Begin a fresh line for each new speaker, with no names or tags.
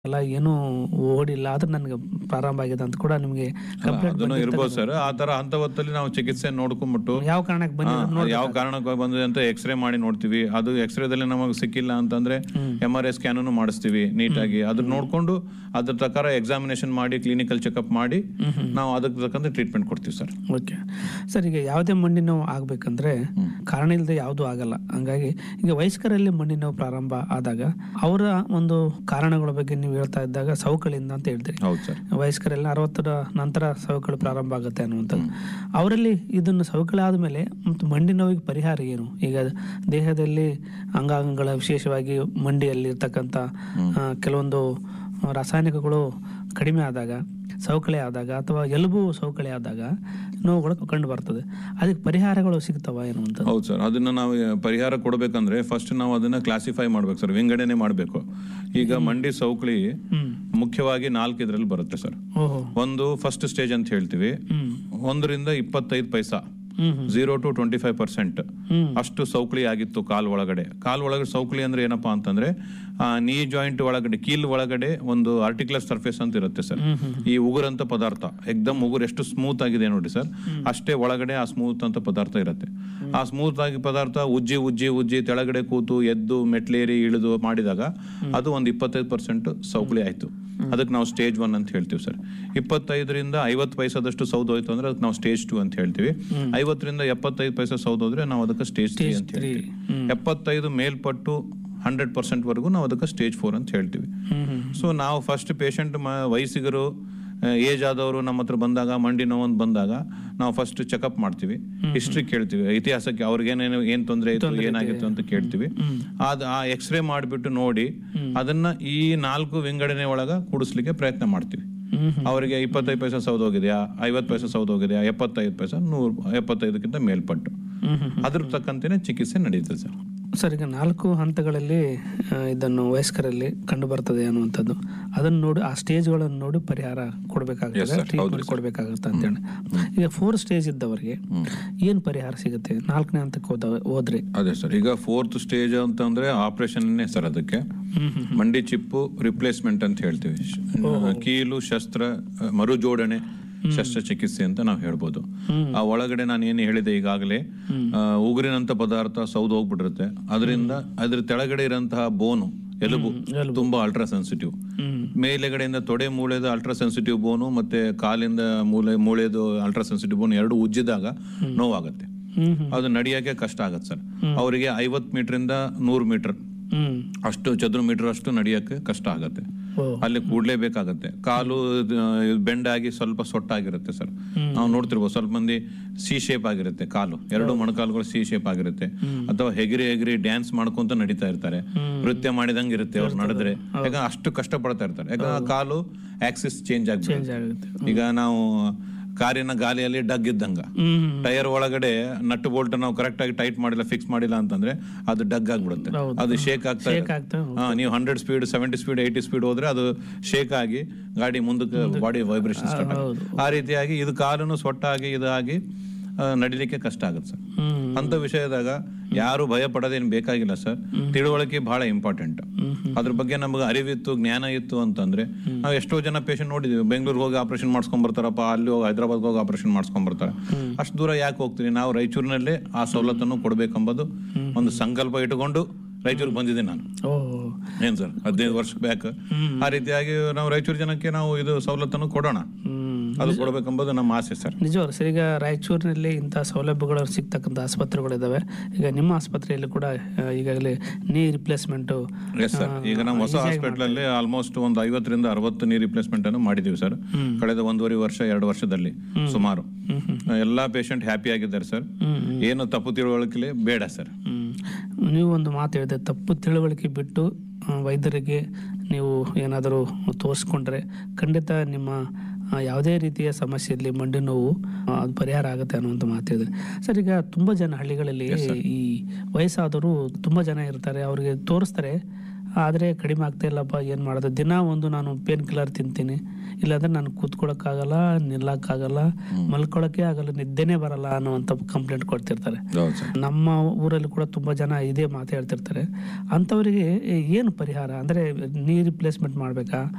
ಅಲ್ಲ ಏನೂ ಓಡಿಲ್ಲ ಆದ್ರೆ ನನಗೆ ಪ್ರಾರಂಭ ಆಗಿದೆ ಅಂತ ಕೂಡ ನಿಮಗೆ ಕಂಪ್ಲೇಂಟ್
ಅದನ್ನು ಇರ್ಬೋದು ಸರ್ ಆ ತರ ಹಂತ ಹೊತ್ತಲ್ಲಿ ನಾವು ಚಿಕಿತ್ಸೆ ನೋಡ್ಕೊಂಡ್ಬಿಟ್ಟು
ಯಾವ ಕಾರಣಕ್ಕೆ
ಆ,
ಬಂದಿದೆ
ಯಾವ ಕಾರಣಕ್ಕೆ ಬಂದಿದೆ ಅಂತ ಎಕ್ಸ್ರೇ ಮಾಡಿ ನೋಡ್ತೀವಿ ಅದು ಎಕ್ಸ್ರೇದಲ್ಲಿ ನಮಗೆ ಸಿಕ್ಕಿಲ್ಲ ಅಂತಂದ್ರೆ ಎಂ ಆರ್ ಐ ಸ್ಕ್ಯಾನ್ ಮಾಡಿಸ್ತೀವಿ ನೀಟಾಗಿ ಅದನ್ನ ನೋಡ್ಕೊಂಡು ಅದ್ರ ಪ್ರಕಾರ ಎಕ್ಸಾಮಿನೇಷನ್ ಮಾಡಿ ಕ್ಲಿನಿಕಲ್ ಚೆಕಪ್ ಮಾಡಿ ನಾವು ಅದಕ್ಕೆ ತಕ್ಕಂತೆ ಟ್ರೀಟ್ಮೆಂಟ್ ಕೊಡ್ತೀವಿ ಸರ್
ಓಕೆ ಸರ್ ಈಗ ಯಾವುದೇ ಮಣ್ಣಿನ ನೋವು ಆಗ್ಬೇಕಂದ್ರೆ ಕಾರಣ ಇಲ್ಲದೆ ಯಾವುದೂ ಆಗಲ್ಲ ಹಂಗಾಗಿ ಈಗ ವಯಸ್ಕರಲ್ಲಿ ಮಣ್ಣಿನ ನೋವು ಪ್ರಾರಂಭ ಆದಾಗ ಅವರ ಒಂದು ಕಾರಣಗಳ ಬಗ್ಗೆ ನೀವು ಹೇಳ್ತಾ ಇದ್ದಾಗ ಸವಕಳಿಯಿಂದ ಅಂತ ಹೇಳ್ತೀರಿ
ಹೌದು ಸರ್
ವಯಸ್ಕರೆಲ್ಲ ಅರವತ್ತರ ನಂತರ ಸವಕಳಿ ಪ್ರಾರಂಭ ಆಗುತ್ತೆ ಅನ್ನುವಂಥದ್ದು ಅವರಲ್ಲಿ ಇದನ್ನು ಸವಕಳಿ ಆದಮೇಲೆ ಮತ್ತು ಮಂಡಿ ನೋವಿಗೆ ಪರಿಹಾರ ಏನು ಈಗ ದೇಹದಲ್ಲಿ ಅಂಗಾಂಗಗಳ ವಿಶೇಷವಾಗಿ ಮಂಡಿಯಲ್ಲಿ ಇರ್ತಕ್ಕಂಥ ಆ, ಕೆಲವೊಂದು ರಾಸಾಯನಿಕಗಳು ಕಡಿಮೆ ಆದಾಗ ಸವಕಳಿ ಆದಾಗ ಅಥವಾ ಎಲುಬು ಸವಕಳಿ ಆದಾಗ ನೋವುಗಳು ಕಂಡು ಬರ್ತದೆ ಅದಕ್ಕೆ ಪರಿಹಾರಗಳು ಸಿಗ್ತವ ಏನು ಅಂತ
ಹೌದು ಸರ್ ಅದನ್ನ ನಾವು ಪರಿಹಾರ ಕೊಡಬೇಕಂದ್ರೆ ಫಸ್ಟ್ ನಾವು ಅದನ್ನ ಕ್ಲಾಸಿಫೈ ಮಾಡ್ಬೇಕು ಸರ್ ವಿಂಗಡಣೆ ಮಾಡಬೇಕು ಈಗ ಮಂಡಿ ಸೌಕಳಿ
ಹ್ಮ್
ಮುಖ್ಯವಾಗಿ ನಾಲ್ಕು ಇದ್ರಲ್ಲಿ ಬರುತ್ತೆ ಸರ್
ಓಹೋ
ಒಂದು ಫಸ್ಟ್ ಸ್ಟೇಜ್ ಅಂತ ಹೇಳ್ತೀವಿ
ಹ್ಮ್
ಒಂದರಿಂದ ಇಪ್ಪತ್ತೈದು ಪೈಸಾ
ಹ್ಮ್ ಹ್ಮ್
zero to twenty five percent
ಹ್ಮ್
ಅಷ್ಟು ಸೌಕಳಿ ಆಗಿತ್ತು ಕಾಲ್ ಒಳಗಡೆ ಕಾಲ್ ಒಳಗಡೆ ಸೌಕಳಿ ಅಂದ್ರೆ ಏನಪ್ಪಾ ಅಂತಂದ್ರೆ ಆ, ನೀ ಜಾಯಿಂಟ್ ಒಳಗಡೆ ಕೀಲ್ ಒಳಗಡೆ ಒಂದು ಆರ್ಟಿಕ್ಯುಲರ್ ಸರ್ಫೇಸ್ ಅಂತ ಇರುತ್ತೆ ಸರ್
ಹ್ಮ್ ಹ್ಮ್
ಈ ಉಗುರಂತ ಪದಾರ್ಥ ಎಕ್ದಮ್ ಉಗುರು ಎಷ್ಟು ಸ್ಮೂತ್ ಆಗಿದೆ ನೋಡಿ ಸರ್ ಅಷ್ಟೇ ಒಳಗಡೆ ಆ ಸ್ಮೂತ್ ಅಂತ ಪದಾರ್ಥ ಇರುತ್ತೆ ಆ ಸ್ಮೂತ್ ಆಗಿ ಪದಾರ್ಥ ಉಜ್ಜಿ ಉಜ್ಜಿ ಉಜ್ಜಿ ತೆಳಗಡೆ ಕೂತು ಎದ್ದು ಮೆಟ್ಲೇರಿ ಇಳಿದು ಮಾಡಿದಾಗ ಅದು ಒಂದು ಇಪ್ಪತ್ತೈದು ಪರ್ಸೆಂಟ್ ಸೌಕಳಿ ಆಯ್ತು ಅದಕ್ಕೆ ನಾವು ಸ್ಟೇಜ್ ಒನ್ ಅಂತ ಹೇಳ್ತೀವಿ ಸರ್ ಇಪ್ಪತ್ತೈದರಿಂದ ಐವತ್ತು ಪೈಸಾದಷ್ಟು ಸೌದು ಹೋಯ್ತು ಅಂದ್ರೆ ಅದಕ್ಕೆ ನಾವು ಸ್ಟೇಜ್ ಟು ಅಂತ ಹೇಳ್ತೀವಿ ಐವತ್ತರಿಂದ ಎಪ್ಪತ್ತೈದು ಪೈಸಾ ಸೌದು ಹೋದ್ರೆ ನಾವು ಅದಕ್ಕೆ ಸ್ಟೇಜ್ ತ್ರೀ ಅಂತ
ತ್ರೀ
ಹೇಳ್ತೀವಿ
ಹ್ಮ್
ಎಪ್ಪತ್ತೈದು ಮೇಲ್ಪಟ್ಟು ಹಂಡ್ರೆಡ್ ಪರ್ಸೆಂಟ್ ವರೆಗೂ ನಾವು ಅದಕ್ಕೆ ಸ್ಟೇಜ್ ಫೋರ್ ಅಂತ ಹೇಳ್ತೀವಿ
ಹ್ಮ್ ಹ್ಮ್
ಸೊ ನಾವು ಫಸ್ಟ್ ಪೇಷಂಟ್ ವಯಸ್ಸಿಗರು ಏಜ್ ಆದವರು ನಮ್ಮ ಹತ್ರ ಬಂದಾಗ ಮಂಡಿ ನೋವು ಅಂತ ಬಂದಾಗ ನಾವು ಫಸ್ಟ್ ಚೆಕಪ್ ಮಾಡ್ತೀವಿ ಹಿಸ್ಟ್ರಿ ಕೇಳ್ತೀವಿ ಇತಿಹಾಸಕ್ಕೆ ಅವ್ರಿಗೆ ಏನೇನು ಏನ್ ತೊಂದರೆ ಇತ್ತು ಏನಾಗಿತ್ತು ಅಂತ ಕೇಳ್ತೀವಿ ಅದ್ ಆ ಎಕ್ಸ್ರೇ ಮಾಡಿಬಿಟ್ಟು ನೋಡಿ ಅದನ್ನ ಈ ನಾಲ್ಕು ವಿಂಗಡಣೆ ಒಳಗ ಕೂಡಿಸ್ಲಿಕ್ಕೆ ಪ್ರಯತ್ನ ಮಾಡ್ತೀವಿ
ಹ್ಮ್ ಹ್ಮ್
ಅವರಿಗೆ ಇಪ್ಪತ್ತೈದು ಪೈಸೆ ಸೌದು ಹೋಗಿದೆಯಾ ಐವತ್ತು ಪೈಸೆ ಸೌದು ಹೋಗಿದೆಯಾ ಎಪ್ಪತ್ತೈದು ಪೈಸೆ ನೂರು ಎಪ್ಪತ್ತೈದಕ್ಕಿಂತ ಮೇಲ್ಪಟ್ಟು
ಹ್ಮ್ ಹ್ಮ್
ಅದ್ರ ತಕ್ಕಂತೆನೆ ಚಿಕಿತ್ಸೆ ನಡೀತದೆ ಸರ್
ಸರ್ ಈಗ ನಾಲ್ಕು ಹಂತಗಳಲ್ಲಿ ಆ, ಇದನ್ನು ವಯಸ್ಕರಲ್ಲಿ ಕಂಡು ಬರ್ತದೆ ಅನ್ನುವಂಥದ್ದು ಅದನ್ನು ನೋಡಿ ಆ ಸ್ಟೇಜ್ಗಳನ್ನು ನೋಡಿ ಪರಿಹಾರ
Yes,
ಕೊಡಬೇಕಾಗುತ್ತೆ
sir. ಹೌದು,
ಟ್ರೀಟ್ಮೆಂಟ್
sir.
ಕೊಡಬೇಕಾಗುತ್ತೆ ಅಂತೇಳಿ ಈಗ ಫೋರ್ ಸ್ಟೇಜ್ ಇದ್ದವರಿಗೆ ಏನು ಪರಿಹಾರ ಸಿಗುತ್ತೆ ನಾಲ್ಕನೇ ಹಂತಕ್ಕೆ ಹೋದ ಹೋದ್ರೆ
ಅದೇ ಸರ್ ಈಗ ಫೋರ್ತ್ ಸ್ಟೇಜ್ ಅಂತಂದ್ರೆ ಆಪರೇಷನ್ ಸರ್ ಅದಕ್ಕೆ
ಹ್ಮ್ ಹ್ಮ್
ಮಂಡಿ ಚಿಪ್ಪು ರಿಪ್ಲೇಸ್ಮೆಂಟ್ ಅಂತ ಹೇಳ್ತೀವಿ ಶ್- ಕೀಲು ಶಸ್ತ್ರ ಅ, ಮರುಜೋಡಣೆ ಶಸ್ತ್ರಚಿಕಿತ್ಸೆ ಅಂತ ನಾವು ಹೇಳ್ಬೋದು ಆ ಒಳಗಡೆ ನಾನು ಏನು ಹೇಳಿದೆ ಈಗಾಗಲೇ ಆ, ಉಗುರಿನಂತ ಪದಾರ್ಥ ಸೌದು ಹೋಗ್ಬಿಟ್ಟಿರುತ್ತೆ ಅದರಿಂದ ಅದ್ರ ತೆಳಗಡೆ ಇರೋಂತಹ ಬೋನು ಎಲುಬು ತುಂಬಾ ಅಲ್ಟ್ರಾ ಸೆನ್ಸಿಟಿವ್
ಹ್ಮ್
ಮೇಲೆಗಡೆಯಿಂದ ತೊಡೆ ಮೂಳೆದು ಅಲ್ಟ್ರಾ ಸೆನ್ಸಿಟಿವ್ ಬೋನು ಮತ್ತೆ ಕಾಲಿಂದ ಮೂಳೆ ಮೂಳೆದು ಅಲ್ಟ್ರಾ ಸೆನ್ಸಿಟಿವ್ ಬೋನ್ ಎರಡು ಉಜ್ಜಿದಾಗ ನೋವಾಗುತ್ತೆ
ಹ್ಮ್ ಹ್ಮ್
ಅದು ನಡೆಯಕ್ಕೆ ಕಷ್ಟ ಆಗತ್ತೆ ಸರ್ ಅವರಿಗೆ ಐವತ್ ಮೀಟರ್ ಇಂದ ನೂರು ಮೀಟರ್
ಹ್ಮ್
ಅಷ್ಟು ಚದುರ ಮೀಟರ್ ಅಷ್ಟು ನಡೆಯಕ್ಕೆ ಕಷ್ಟ ಆಗತ್ತೆ
ಓ
ಅಲ್ಲಿ ಕೂಡ್ಲೇಬೇಕಾಗತ್ತೆ ಕಾಲು ಬೆಂಡ್ ಆಗಿ ಸ್ವಲ್ಪ ಸೊಟ್ಟಾಗಿರುತ್ತೆ ಸರ್ ನಾವು ನೋಡ್ತಿರ್ಬೋದು ಸ್ವಲ್ಪ ಮಂದಿ ಸಿ ಶೇಪ್ ಆಗಿರುತ್ತೆ ಕಾಲು ಎರಡು ಮೊಣಕಾಲುಗಳು ಸಿ ಶೇಪ್ ಆಗಿರುತ್ತೆ ಅಥವಾ ಹೆಗಿರಿ ಹೆಗಿರಿ ಡ್ಯಾನ್ಸ್ ಮಾಡ್ಕೊಂತ ನಡೀತಾ ಇರ್ತಾರೆ ನೃತ್ಯ ಮಾಡಿದಂಗೆ ಇರುತ್ತೆ ಅವ್ರು ನಡೆದ್ರೆ ಯಾಕಂದ್ರೆ ಅಷ್ಟು ಕಷ್ಟ ಪಡ್ತಾ ಇರ್ತಾರೆ ಯಾಕಂದ್ರೆ ಆ ಕಾಲು ಆಕ್ಸಿಸ್ ಚೇಂಜ್ ಆಗ್ಬಿಡುತ್ತೆ
ಚೇಂಜ್ ಆಗುತ್ತೆ
ಈಗ ನಾವು ಕಾರಿನ ಗಾಲಿಯಲ್ಲಿ ಡಗ್ ಇದ್ದಂಗ
ಹ್ಮ್
ಟೈರ್ ಒಳಗಡೆ ನಟ್ ಬೋಲ್ಟ್ ನಾವು ಕರೆಕ್ಟ್ ಆಗಿ ಟೈಟ್ ಮಾಡಿಲ್ಲ ಫಿಕ್ಸ್ ಮಾಡಿಲ್ಲ ಅಂತಂದ್ರೆ ಅದು ಡಗ್ ಆಗ್ಬಿಡುತ್ತೆ
ಹೌದು.
ಅದು ಶೇಕ್ ಆಗ್ತಾ
ಶೇಕ್ ಆಗ್ತಾ
ಹಾ, ನೀವು hundred speed seventy speed eighty speed ಹೋದ್ರೆ ಅದು ಶೇಕ್ ಆಗಿ ಗಾಡಿ ಮುಂದಕ್ಕೆ ಬಾಡಿ ವೈಬ್ರೇಷನ್ ಸ್ಟಾರ್ಟ್
ಹೌದು.
ಆ ರೀತಿಯಾಗಿ ಇದು ಕಾಲನ್ನು ಸೊಟ್ಟಾಗಿ ಇದಾಗಿ ಆ, ನಡಿಲಿಕ್ಕೆ ಕಷ್ಟ ಆಗುತ್ತೆ ಸರ್
ಹ್ಮ್
ಅಂತ ವಿಷಯದಾಗ ಯಾರು ಭಯ ಪಡೋದೇನು ಬೇಕಾಗಿಲ್ಲ ಸರ್ ತಿಳುವಳಿಕೆ ಬಹಳ ಇಂಪಾರ್ಟೆಂಟ್ ಅದ್ರ ಬಗ್ಗೆ ನಮಗೆ ಅರಿವಿತ್ತು ಜ್ಞಾನ ಇತ್ತು ಅಂತಂದ್ರೆ ನಾವು ಎಷ್ಟೋ ಜನ ಪೇಷಂಟ್ ನೋಡಿದೀವಿ ಬೆಂಗಳೂರಿಗೆ ಹೋಗಿ ಆಪರೇಷನ್ ಮಾಡ್ಸ್ಕೊಂಡ್ ಬರ್ತಾರಪ್ಪ ಅಲ್ಲಿ ಹೋಗಿ ಹೈದರಾಬಾದ್ ಹೋಗಿ ಆಪರೇಷನ್ ಮಾಡ್ಸ್ಕೊಂಡ್ ಬರ್ತಾರೆ ಅಷ್ಟು ದೂರ ಯಾಕೆ ಹೋಗ್ತೀವಿ ನಾವು ರಾಯಚೂರಿನಲ್ಲೇ ಆ ಸವಲತ್ತನ್ನು ಕೊಡ್ಬೇಕೆಂಬುದು ಒಂದು ಸಂಕಲ್ಪ ಇಟ್ಟುಕೊಂಡು ರಾಯಚೂರಿಗೆ ಬಂದಿದ್ದೆ ನಾನು
ಓ
ಏನ್ ಸರ್ ಹದಿನೈದು ವರ್ಷ ಬ್ಯಾಕ್ ಆ ರೀತಿಯಾಗಿ ನಾವು ರಾಯಚೂರು ಜನಕ್ಕೆ ನಾವು ಇದು ಸವಲತ್ತನ್ನು ಕೊಡೋಣ
ಹ್ಮ್
ಅದು ಕೊಡ್ಬೇಕೆಂಬುದು ನಮ್ಮ ಆಸೆ ಸರ್
ನಿಜವಾಗ್ಲು ಸರ್ ಈಗ ರಾಯಚೂರಿನಲ್ಲಿ ಇಂಥ ಸೌಲಭ್ಯಗಳು ಸಿಗ್ತಕ್ಕಂಥ ಆಸ್ಪತ್ರೆಗಳಿದ್ದಾವೆ ಈಗ ನಿಮ್ಮ ಆಸ್ಪತ್ರೆಯಲ್ಲಿ ಕೂಡ ಆ, ಈಗಾಗಲೇ ನೀ ರಿಪ್ಲೇಸ್ಮೆಂಟು
ಎಸ್ ಸರ್ ಈಗ ನಮ್ಮ ಹೊಸ ಹಾಸ್ಪಿಟಲ್ ಅಲ್ಲಿ ಆಲ್ಮೋಸ್ಟ್ ಒಂದು ಐವತ್ತರಿಂದ ಅರವತ್ತು ನೀ ರಿಪ್ಲೇಸ್ಮೆಂಟ್ ಅನ್ನು ಮಾಡಿದೀವಿ ಸರ್ ಕಳೆದ ಒಂದೂವರೆ ವರ್ಷ ಎರಡು ವರ್ಷದಲ್ಲಿ ಸುಮಾರು ಎಲ್ಲಾ ಪೇಷಂಟ್ ಹ್ಯಾಪಿ ಆಗಿದ್ದಾರೆ ಸರ್
ಹ್ಮ್
ಏನು ತಪ್ಪು ತಿಳುವಳಿಕೆ ಬೇಡ ಸರ್
ಹ್ಮ್. ನೀವು ಒಂದು ಮಾತು ಹೇಳಿದೆ ತಪ್ಪು ತಿಳುವಳಿಕೆ ಬಿಟ್ಟು ಆ, ವೈದ್ಯರಿಗೆ ನೀವು ಏನಾದರೂ ತೋರಿಸ್ಕೊಂಡ್ರೆ ಖಂಡಿತ ನಿಮ್ಮ ಆ, ಯಾವುದೇ ರೀತಿಯ ಸಮಸ್ಯೆಯಲ್ಲಿ ಮಂಡಿ ನೋವು ಆ, ಅದು ಪರಿಹಾರ ಆಗುತ್ತೆ ಅನ್ನುವಂಥ ಮಾತು ಹೇಳಿದ್ರೆ ಸರ್ ಈಗ ತುಂಬ ಜನ ಹಳ್ಳಿಗಳಲ್ಲಿ ಈ ವಯಸ್ಸಾದವರು ತುಂಬ ಜನ ಇರ್ತಾರೆ ಅವ್ರಿಗೆ ತೋರಿಸ್ತಾರೆ ಆದರೆ ಕಡಿಮೆ ಆಗ್ತಾ ಇಲ್ಲಪ್ಪ ಏನು ಮಾಡೋದು ದಿನ ಒಂದು ನಾನು ಪೇನ್ ಕಿಲ್ಲರ್ ತಿಂತೀನಿ ಇಲ್ಲಾಂದ್ರೆ ನಾನು ಕೂತ್ಕೊಳ್ಳೋಕ್ಕಾಗಲ್ಲ ನಿಲ್ಲಕ್ಕಾಗಲ್ಲ ಮಲ್ಕೊಳ್ಳೋಕ್ಕೆ ಆಗಲ್ಲ ನಿದ್ದೆನೇ ಬರಲ್ಲ ಅನ್ನುವಂಥ ಕಂಪ್ಲೇಂಟ್ ಕೊಡ್ತಿರ್ತಾರೆ
ಹೌದು ಸರ್
ನಮ್ಮ ಊರಲ್ಲಿ ಕೂಡ ತುಂಬ ಜನ ಇದೇ ಮಾತು ಹೇಳ್ತಿರ್ತಾರೆ ಅಂಥವರಿಗೆ ಏನು ಪರಿಹಾರ ಅಂದರೆ ನೀ ರಿಪ್ಲೇಸ್ಮೆಂಟ್ ಮಾಡಬೇಕಾ